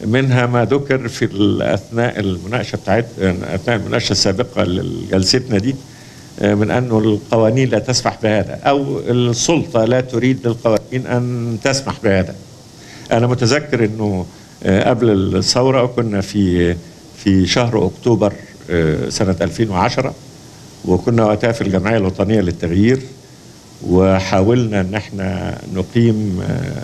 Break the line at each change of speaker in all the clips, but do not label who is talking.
منها ما ذكر في اثناء المناقشه بتاعت اثناء المناقشه السابقه لجلستنا دي من أن القوانين لا تسمح بهذا أو السلطة لا تريد للقوانين أن تسمح بهذا أنا متذكر أنه قبل الثورة كنا في في شهر أكتوبر سنة 2010 وكنا وقتها في الجمعية الوطنية للتغيير وحاولنا أن احنا نقيم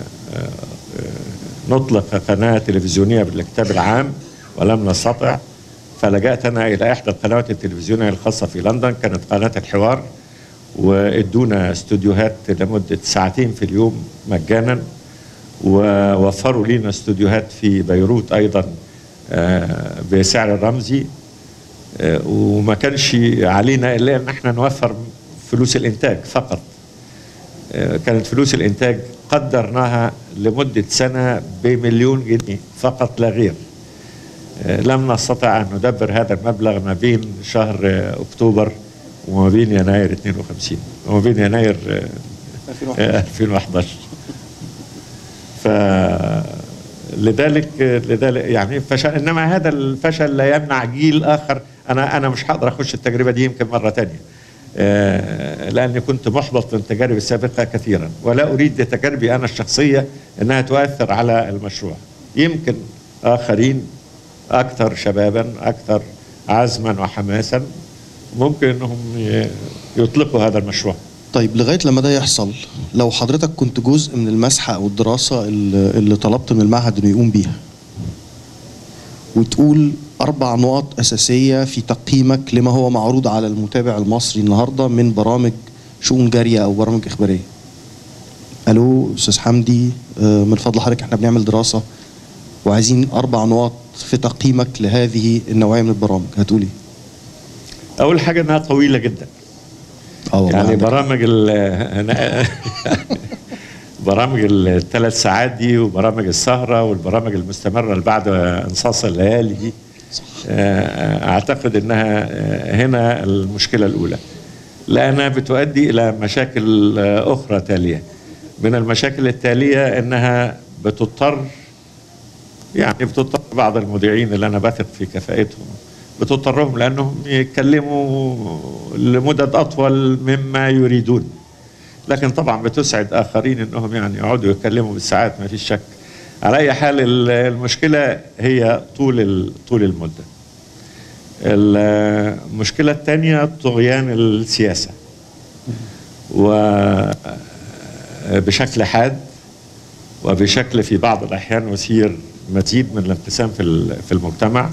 نطلق قناة تلفزيونية بالكتاب العام ولم نستطع فلجأت أنا إلى إحدى القنوات التلفزيونية الخاصة في لندن كانت قناة الحوار وادونا استوديوهات لمدة ساعتين في اليوم مجانا ووفروا لنا استوديوهات في بيروت أيضا بسعر رمزي وما كانش علينا إلا أن احنا نوفر فلوس الإنتاج فقط كانت فلوس الإنتاج قدرناها لمدة سنة بمليون جنيه فقط لا غير لم نستطع أن ندبر هذا المبلغ ما بين شهر أكتوبر وما بين يناير 52 وما بين يناير 2011 ف لذلك لذلك يعني فشل انما هذا الفشل لا يمنع جيل اخر انا انا مش هقدر اخش التجربه دي يمكن مره ثانيه لاني كنت محبط من تجاربي السابقه كثيرا ولا اريد لتجاربي انا الشخصيه انها تؤثر على المشروع يمكن اخرين اكثر شبابا اكثر عزما وحماسا ممكن انهم يطلقوا هذا المشروع
طيب لغايه لما ده يحصل لو حضرتك كنت جزء من المسحه او الدراسه اللي, اللي طلبت من المعهد انه يقوم بيها وتقول اربع نقط اساسيه في تقييمك لما هو معروض على المتابع المصري النهارده من برامج شؤون جاريه او برامج اخباريه الو استاذ حمدي من فضل حضرتك احنا بنعمل دراسه وعايزين اربع نقط في تقييمك لهذه النوعيه من البرامج هتقولي
اول حاجه انها طويله جدا
اه
يعني برامج ال برامج الثلاث ساعات دي وبرامج السهره والبرامج المستمره اللي بعد انصاص الليالي دي اعتقد انها هنا المشكله الاولى لانها بتؤدي الى مشاكل اخرى تاليه من المشاكل التاليه انها بتضطر يعني بتضطر بعض المذيعين اللي انا بثق في كفاءتهم بتضطرهم لانهم يتكلموا لمدد اطول مما يريدون لكن طبعا بتسعد اخرين انهم يعني يقعدوا يتكلموا بالساعات ما فيش شك على اي حال المشكله هي طول طول المده المشكله الثانيه طغيان السياسه وبشكل حاد وبشكل في بعض الاحيان يثير مزيد من الانقسام في في المجتمع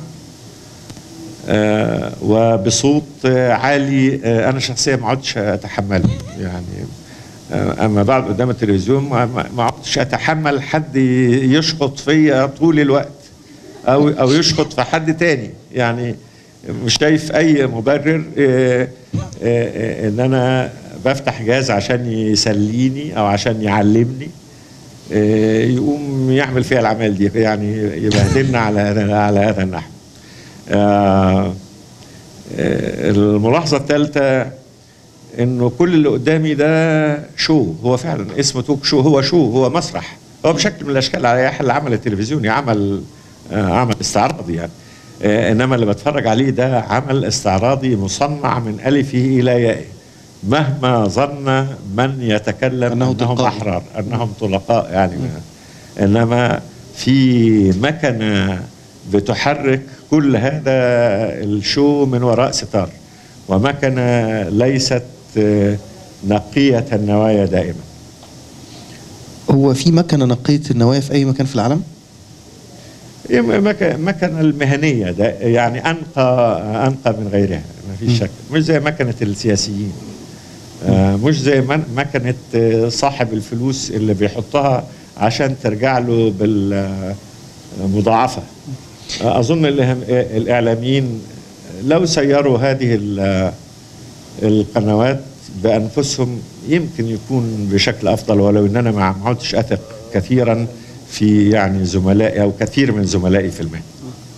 آه وبصوت آه عالي آه انا شخصيا ما عدتش اتحمله يعني اما بعد قدام التلفزيون ما عدتش اتحمل حد يشخط فيا طول الوقت او او يشخط في حد تاني يعني مش شايف اي مبرر ان انا بفتح جهاز عشان يسليني او عشان يعلمني يقوم يعمل فيها الاعمال دي يعني يبهدلنا على هذا على هذا النحو. آه الملاحظه الثالثه انه كل اللي قدامي ده شو هو فعلا اسمه توك شو هو شو هو مسرح هو بشكل من الاشكال على اي حال العمل التلفزيوني عمل آه عمل استعراضي يعني آه انما اللي بتفرج عليه ده عمل استعراضي مصنع من الفه الى يائه مهما ظن من يتكلم
أنه
انهم
تلقائي.
احرار انهم طلقاء يعني انما في مكنه بتحرك كل هذا الشو من وراء ستار ومكنه ليست آه، نقيه النوايا دائما
هو في مكنه نقيه النوايا في اي مكان في العالم؟
هي مك- مكنه المهنيه ده يعني انقى انقى من غيرها ما فيش شك مش زي مكنه السياسيين آه، مش زي من- مكنه آه، صاحب الفلوس اللي بيحطها عشان ترجع له بالمضاعفه اظن الإهم- الاعلاميين لو سيروا هذه ال- القنوات بانفسهم يمكن يكون بشكل افضل ولو ان انا ما ما عدتش اثق كثيرا في يعني زملائي او كثير من زملائي في المهنه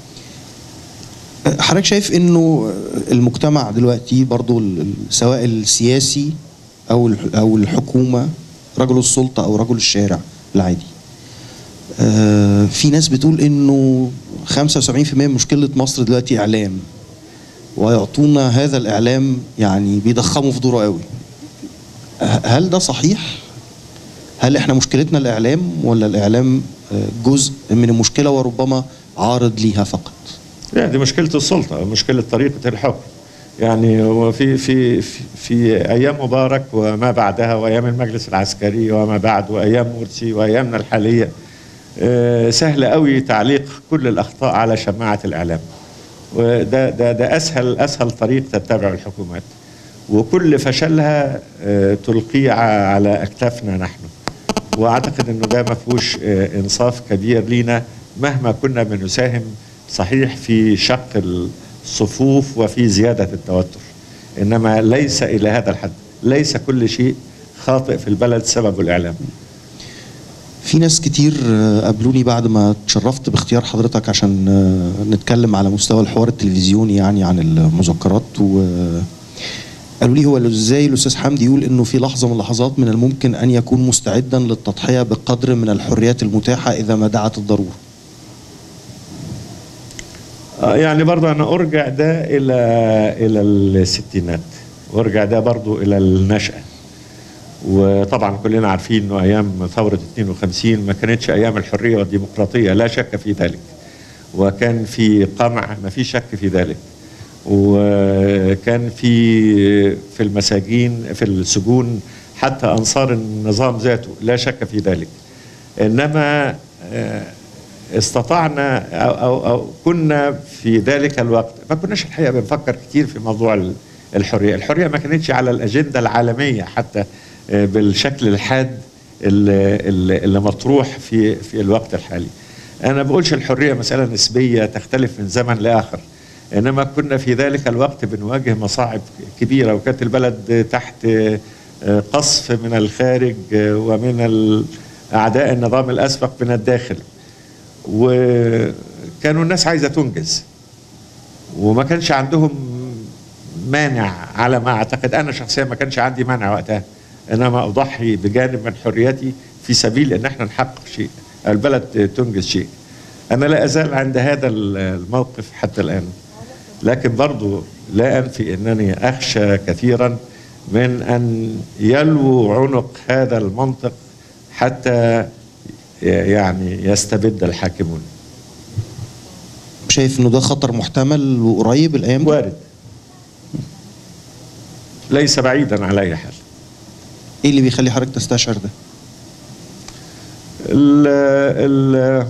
حضرتك شايف انه المجتمع دلوقتي برضو ال- ال- سواء السياسي او الح- او الحكومه رجل السلطه او رجل الشارع العادي آه، في ناس بتقول انه 75% من مشكله مصر دلوقتي اعلام ويعطونا هذا الاعلام يعني بيضخموا في دوره قوي ه- هل ده صحيح هل احنا مشكلتنا الاعلام ولا الاعلام آه، جزء من المشكله وربما عارض ليها فقط
لا دي مشكلة السلطة مشكلة طريقة الحكم يعني وفي في في, في أيام مبارك وما بعدها وأيام المجلس العسكري وما بعد وأيام مرسي وأيامنا الحالية آه، سهل قوي تعليق كل الأخطاء على شماعة الإعلام وده ده ده أسهل أسهل طريق تتبع الحكومات وكل فشلها آه، تلقيه ع- على أكتافنا نحن واعتقد انه ده ما فيهوش آه، انصاف كبير لينا مهما كنا بنساهم صحيح في شق الصفوف وفي زياده التوتر انما ليس الى هذا الحد ليس كل شيء خاطئ في البلد سبب الاعلام
في ناس كتير آه، قابلوني بعد ما اتشرفت باختيار حضرتك عشان آه، نتكلم على مستوى الحوار التلفزيوني يعني عن المذكرات و قالوا لي هو ازاي الاستاذ حمدي يقول انه في لحظه من اللحظات من الممكن ان يكون مستعدا للتضحيه بقدر من الحريات المتاحه اذا ما دعت الضروره.
آه، يعني برضه انا ارجع ده الى الى الستينات وارجع ده برضه الى النشأة وطبعا كلنا عارفين انه ايام ثورة 52 ما كانتش ايام الحرية والديمقراطية لا شك في ذلك وكان في قمع ما في شك في ذلك وكان في في المساجين في السجون حتى انصار النظام ذاته لا شك في ذلك انما آه، استطعنا أو, أو, أو كنا في ذلك الوقت ما كناش الحقيقة بنفكر كتير في موضوع ال- الحرية الحرية ما كانتش على الأجندة العالمية حتى آه، بالشكل الحاد اللي, اللي اللي مطروح في في الوقت الحالي أنا بقولش الحرية مسألة نسبية تختلف من زمن لآخر إنما كنا في ذلك الوقت بنواجه مصاعب كبيرة وكانت البلد تحت آه، قصف من الخارج آه، ومن ال- أعداء النظام الأسبق من الداخل وكانوا الناس عايزه تنجز وما كانش عندهم مانع على ما اعتقد انا شخصيا ما كانش عندي مانع وقتها انما اضحي بجانب من حريتي في سبيل ان احنا نحقق شيء البلد تنجز شيء انا لا ازال عند هذا الموقف حتى الان لكن برضو لا انفي انني اخشى كثيرا من ان يلوو عنق هذا المنطق حتى يعني يستبد الحاكمون
شايف انه ده خطر محتمل وقريب الايام دي؟
وارد ليس بعيدا على اي حال
ايه اللي بيخلي حضرتك تستشعر ده؟
ال ال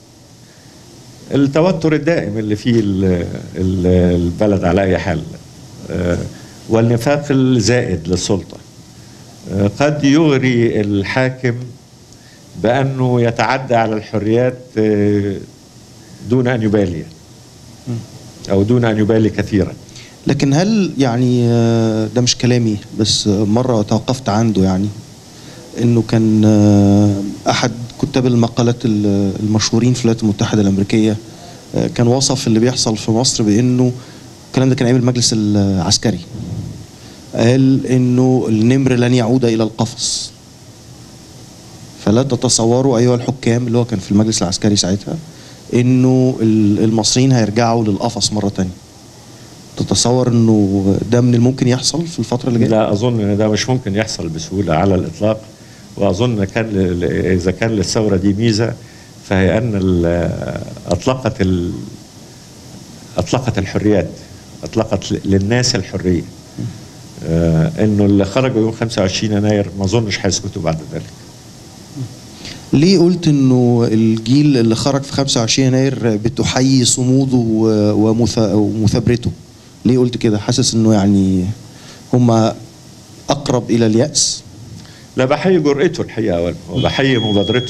التوتر الدائم اللي فيه ال- ال- البلد على اي حال آه، والنفاق الزائد للسلطه آه، قد يغري الحاكم بانه يتعدى على الحريات آه، دون ان يبالي او دون ان يبالي كثيرا
لكن هل يعني آه، ده مش كلامي بس آه، مرة توقفت عنده يعني انه كان آه، احد كتاب المقالات ال- المشهورين في الولايات المتحدة الامريكية آه، كان وصف اللي بيحصل في مصر بانه الكلام ده كان ايام المجلس العسكري قال انه النمر لن يعود الى القفص فلا تتصوروا ايها الحكام اللي هو كان في المجلس العسكري ساعتها انه ال- المصريين هيرجعوا للقفص مرة تانية تتصور انه ده من الممكن يحصل في الفتره اللي جايه
لا اظن ان ده مش ممكن يحصل بسهوله على الاطلاق واظن كان ل- ل- اذا كان للثوره دي ميزه فهي ان ال- اطلقت ال- اطلقت الحريات اطلقت ل- للناس الحريه آه انه اللي خرجوا يوم 25 يناير ما اظنش هيسكتوا بعد ذلك
ليه قلت انه الجيل اللي خرج في 25 يناير بتحيي صموده و- ومث- ومثابرته ليه قلت كده حاسس انه يعني هم اقرب الى الياس
لا بحيي جرأته الحقيقه أولاً، وبحيي مبادرته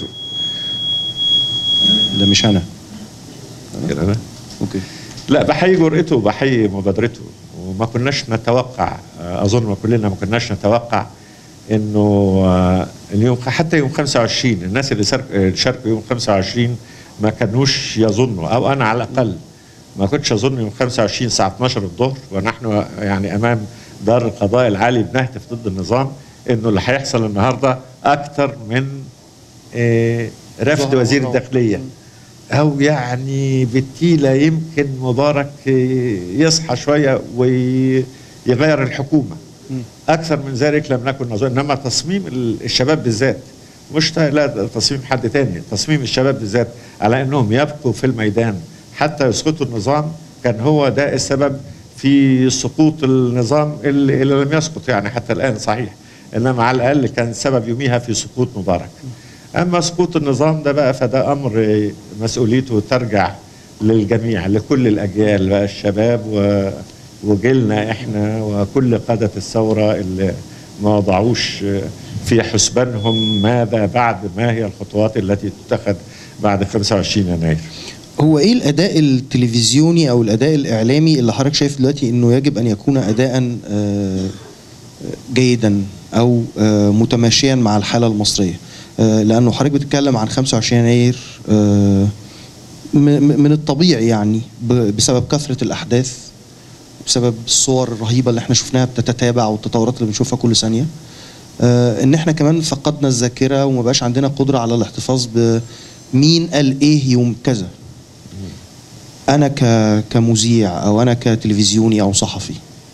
ده مش انا
كده أنا.
اوكي
لا بحيي جرأته وبحيي مبادرته وما كناش نتوقع اظن ما كلنا ما كناش نتوقع انه آه، اليوم حتى يوم 25 الناس اللي سار- آه، شاركوا يوم 25 ما كانوش يظنوا او انا على الاقل ما كنتش اظن يوم 25 الساعه 12 الظهر ونحن يعني امام دار القضاء العالي بنهتف ضد النظام انه اللي هيحصل النهارده اكتر من آه، رفد
ظهر
وزير
مرة.
الداخليه او يعني بالتيله يمكن مبارك يصحى شويه ويغير الحكومه
مم.
اكثر من ذلك لم نكن نظن انما تصميم ال- الشباب بالذات مش ت- لا تصميم حد تاني تصميم الشباب بالذات على انهم يبقوا في الميدان حتى يسقطوا النظام كان هو ده السبب في سقوط النظام اللي, اللي لم يسقط يعني حتى الان صحيح انما على الاقل كان سبب يوميها في سقوط مبارك اما سقوط النظام ده بقى فده امر مسؤوليته ترجع للجميع لكل الاجيال بقى الشباب و وجيلنا احنا وكل قادة الثورة اللي ما وضعوش في حسبانهم ماذا بعد ما هي الخطوات التي تتخذ بعد 25 يناير
هو ايه الاداء التلفزيوني او الاداء الاعلامي اللي حضرتك شايف دلوقتي انه يجب ان يكون اداء آه، جيدا او آه، متماشيا مع الحاله المصريه آه، لانه حضرتك بتتكلم عن 25 يناير آه، م- م- من الطبيعي يعني ب- بسبب كثره الاحداث بسبب الصور الرهيبه اللي احنا شفناها بتتتابع والتطورات اللي بنشوفها كل ثانيه آه، ان احنا كمان فقدنا الذاكره وما بقاش عندنا قدره على الاحتفاظ بمين قال ايه يوم كذا انا ك كمذيع او انا كتلفزيوني او صحفي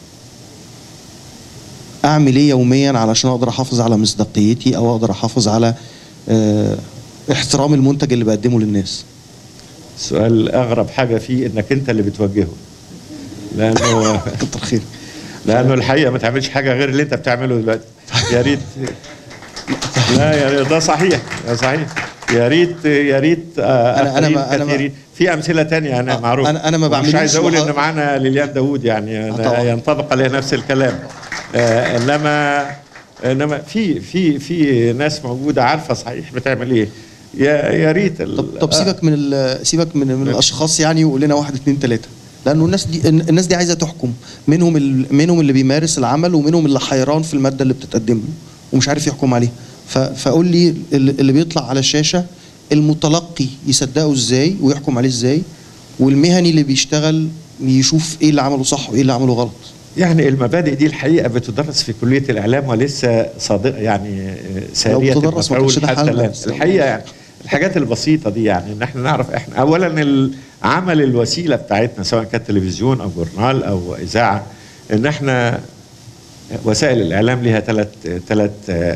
اعمل ايه يوميا علشان اقدر احافظ على مصداقيتي او اقدر احافظ على آه، احترام المنتج اللي بقدمه للناس
سؤال اغرب حاجة فيه انك انت اللي بتوجهه لانه
كتر خير
لانه الحقيقة ما تعملش حاجة غير اللي انت بتعمله دلوقتي يا ريت لا يا ريت ده صحيح ده صحيح يا ريت يا ريت آه،
أنا- أنا ما-
آخرين
أنا ما-
كثيرين. في امثله تانية انا
آه،
معروف
أنا- أنا ما
مش
بعملوش
عايز اقول
وح-
ان معانا ليليان داوود يعني أنا
طبعاً.
ينطبق عليها نفس الكلام آه، انما انما في في في ناس موجوده عارفه صحيح بتعمل ايه يا يا ريت ال-
طب طب سيبك من ال- سيبك من من الاشخاص يعني وقول لنا واحد اثنين ثلاثه لانه الناس دي الناس دي عايزه تحكم منهم ال- منهم اللي بيمارس العمل ومنهم اللي حيران في الماده اللي بتتقدم له ومش عارف يحكم عليها ف- فقول لي اللي اللي بيطلع على الشاشه المتلقي يصدقه ازاي ويحكم عليه ازاي والمهني اللي بيشتغل يشوف ايه اللي عمله صح وايه اللي عمله غلط
يعني المبادئ دي الحقيقه بتدرس في كليه الاعلام ولسه صادق يعني آه، ساريه
بتدرس ما
المفعول
كانش ده
حتى
حالنا.
الان الحقيقه يعني الحاجات البسيطه دي يعني ان احنا نعرف احنا اولا العمل الوسيله بتاعتنا سواء كانت تلفزيون او جورنال او اذاعه ان احنا وسائل الاعلام لها ثلاث ثلاث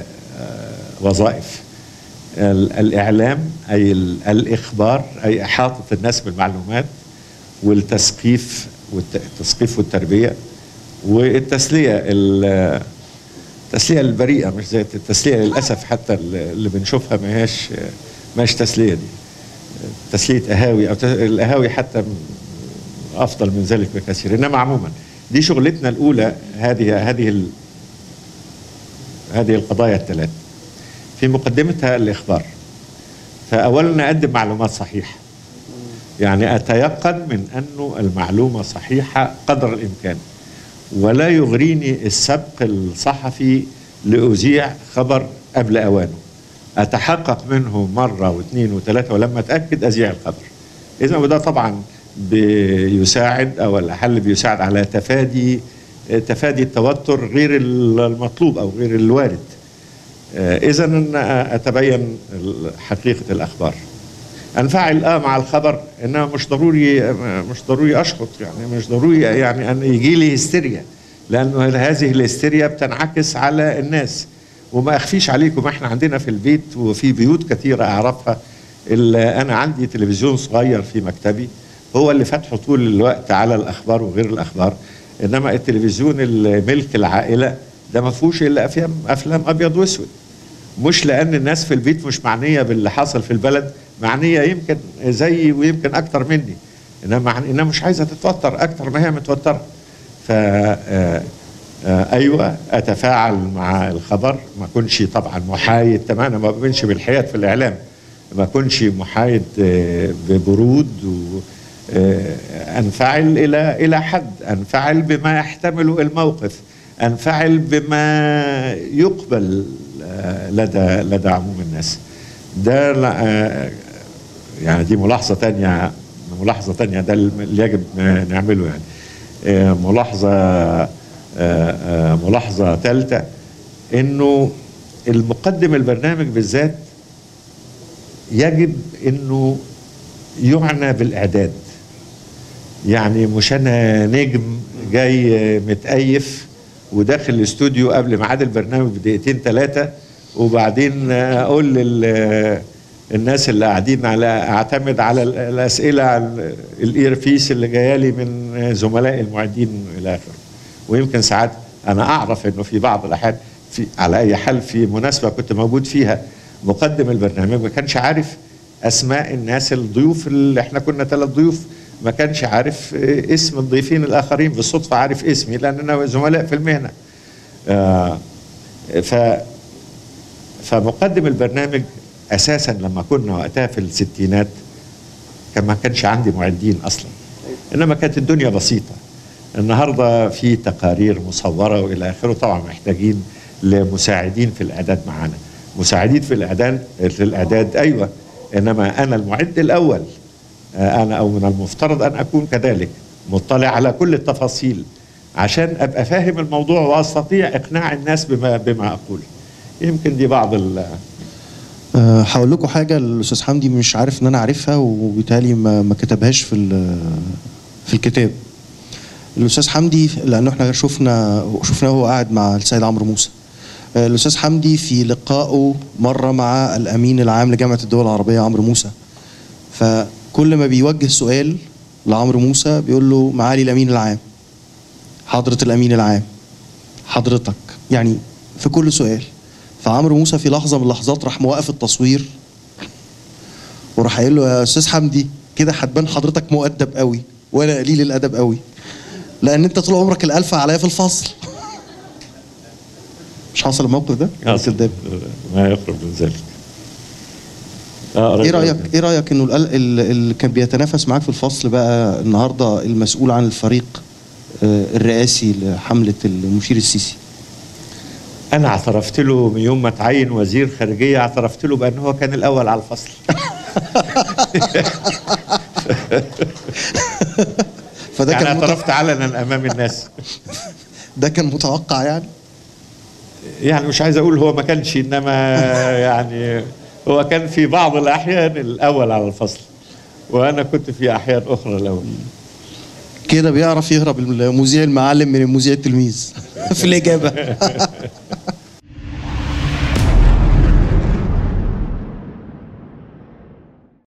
وظائف ال- الاعلام اي ال- الاخبار اي احاطه الناس بالمعلومات والتثقيف والتثقيف والتربيه والتسليه ال- التسليه البريئه مش زي التسليه للاسف حتى اللي بنشوفها ما هياش ما هيش تسليه دي تسليه اهاوي او ت- الاهاوي حتى افضل من ذلك بكثير انما عموما دي شغلتنا الاولى هذه هذه ال- هذه القضايا الثلاث في مقدمتها الاخبار فاولا نقدم معلومات صحيحه يعني اتيقن من انه المعلومه صحيحه قدر الامكان ولا يغريني السبق الصحفي لاذيع خبر قبل اوانه اتحقق منه مره واثنين وثلاثه ولما اتاكد اذيع الخبر اذا وده طبعا بيساعد او الاحل بيساعد على تفادي تفادي التوتر غير المطلوب او غير الوارد اذا اتبين حقيقه الاخبار انفعل اه مع الخبر انما مش ضروري مش ضروري اشخط يعني مش ضروري يعني ان يجي لي هستيريا لانه هذه الهستيريا بتنعكس على الناس وما اخفيش عليكم احنا عندنا في البيت وفي بيوت كثيره اعرفها اللي انا عندي تلفزيون صغير في مكتبي هو اللي فاتحه طول الوقت على الاخبار وغير الاخبار انما التلفزيون الملك العائله ده ما فيهوش الا افلام افلام ابيض واسود مش لان الناس في البيت مش معنيه باللي حصل في البلد معنيه يمكن زيي ويمكن اكتر مني انما انما مش عايزه تتوتر اكتر ما هي متوتره ف ايوه اتفاعل مع الخبر ما اكونش طبعا محايد تماما ما بكونش بالحياد في الاعلام ما اكونش محايد ببرود و انفعل الى الى حد انفعل بما يحتمله الموقف انفعل بما يقبل لدى لدى عموم الناس ده يعني دي ملاحظه تانية ملاحظه تانية ده اللي يجب نعمله يعني ملاحظه ملاحظه ثالثه انه المقدم البرنامج بالذات يجب انه يعنى بالاعداد يعني مش انا نجم جاي متأيف وداخل الاستوديو قبل ميعاد البرنامج بدقيقتين ثلاثه وبعدين اقول لل الناس اللي قاعدين على اعتمد على ال- الاسئله على الايرفيس اللي جايه لي من زملائي المعدين الى اخره ويمكن ساعات انا اعرف انه في بعض الاحيان في على اي حال في مناسبه كنت موجود فيها مقدم البرنامج ما كانش عارف اسماء الناس الضيوف اللي احنا كنا ثلاث ضيوف ما كانش عارف آه، اسم الضيفين الاخرين بالصدفه عارف اسمي لاننا زملاء في المهنه آه، ف فمقدم البرنامج اساسا لما كنا وقتها في الستينات كان ما كانش عندي معدين اصلا انما كانت الدنيا بسيطه النهارده في تقارير مصوره والى اخره طبعا محتاجين لمساعدين في الاعداد معانا مساعدين في الاعداد في الاعداد ايوه انما انا المعد الاول آه، انا او من المفترض ان اكون كذلك مطلع على كل التفاصيل عشان ابقى فاهم الموضوع واستطيع اقناع الناس بما بما اقول يمكن دي بعض ال
أه، هقول لكم حاجه الاستاذ حمدي مش عارف ان انا عارفها وبالتالي ما, ما كتبهاش في ال- في الكتاب الاستاذ حمدي لانه احنا شفنا شفناه وهو قاعد مع السيد عمرو موسى أه، الاستاذ حمدي في لقائه مره مع الامين العام لجامعه الدول العربيه عمرو موسى فكل ما بيوجه سؤال لعمرو موسى بيقول له معالي الامين العام حضره الامين العام حضرتك يعني في كل سؤال فعمرو موسى في لحظه من اللحظات راح موقف التصوير وراح قايل له يا استاذ حمدي كده هتبان حضرتك مؤدب قوي وانا قليل الادب قوي لان انت طول عمرك الالفه عليا في الفصل مش حصل الموقف ده؟ كذاب.
ما يقرب من ذلك آه،
ايه
رجل-
رايك ايه رايك انه ال- ال- اللي كان بيتنافس معاك في الفصل بقى النهارده المسؤول عن الفريق آه، الرئاسي لحمله المشير السيسي
انا اعترفت له من يوم ما تعين وزير خارجيه اعترفت له بان هو كان الاول على الفصل
فده
يعني
كان مت-
اعترفت علنا امام الناس
ده كان متوقع يعني
يعني مش عايز اقول هو ما كانش انما يعني هو كان في بعض الاحيان الاول على الفصل وانا كنت في احيان اخرى الاول
كده بيعرف يهرب المذيع المعلم من المذيع التلميذ في الإجابة